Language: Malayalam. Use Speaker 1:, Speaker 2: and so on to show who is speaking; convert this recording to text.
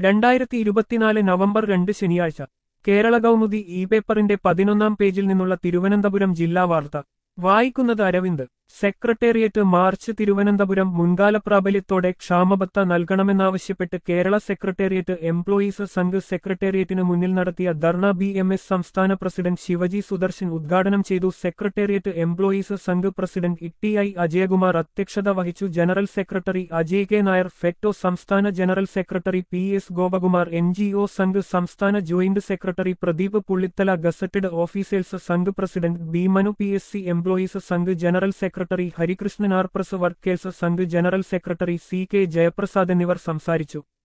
Speaker 1: രണ്ടായിരത്തി ഇരുപത്തിനാല് നവംബർ രണ്ട് ശനിയാഴ്ച കേരള കൗമുദി ഇ പേപ്പറിന്റെ പതിനൊന്നാം പേജിൽ നിന്നുള്ള തിരുവനന്തപുരം ജില്ലാ വാർത്ത വായിക്കുന്നത് അരവിന്ദ് സെക്രട്ടേറിയറ്റ് മാർച്ച് തിരുവനന്തപുരം മുൻകാല പ്രാബല്യത്തോടെ ക്ഷാമബത്ത നൽകണമെന്നാവശ്യപ്പെട്ട് കേരള സെക്രട്ടേറിയറ്റ് എംപ്ലോയീസ് സംഘ് സെക്രട്ടേറിയറ്റിന് മുന്നിൽ നടത്തിയ ധർണ ബി എം എസ് സംസ്ഥാന പ്രസിഡന്റ് ശിവജി സുദർശൻ ഉദ്ഘാടനം ചെയ്തു secretariat employees Sangh president Itty I Ajayakumar അധ്യക്ഷത വഹിച്ചു general secretary Ajay K Nair FECTO സംസ്ഥാന general secretary P S Gopakumar N G O Sangh സംസ്ഥാന joint secretary Pradeep Pullithala gazetted officers Sangh president B Manu P S C employees Sangh general secretary Harikrishnan R press workers Sangh general secretary C K Jayaprasad എന്നിവർ സംസാരിച്ചു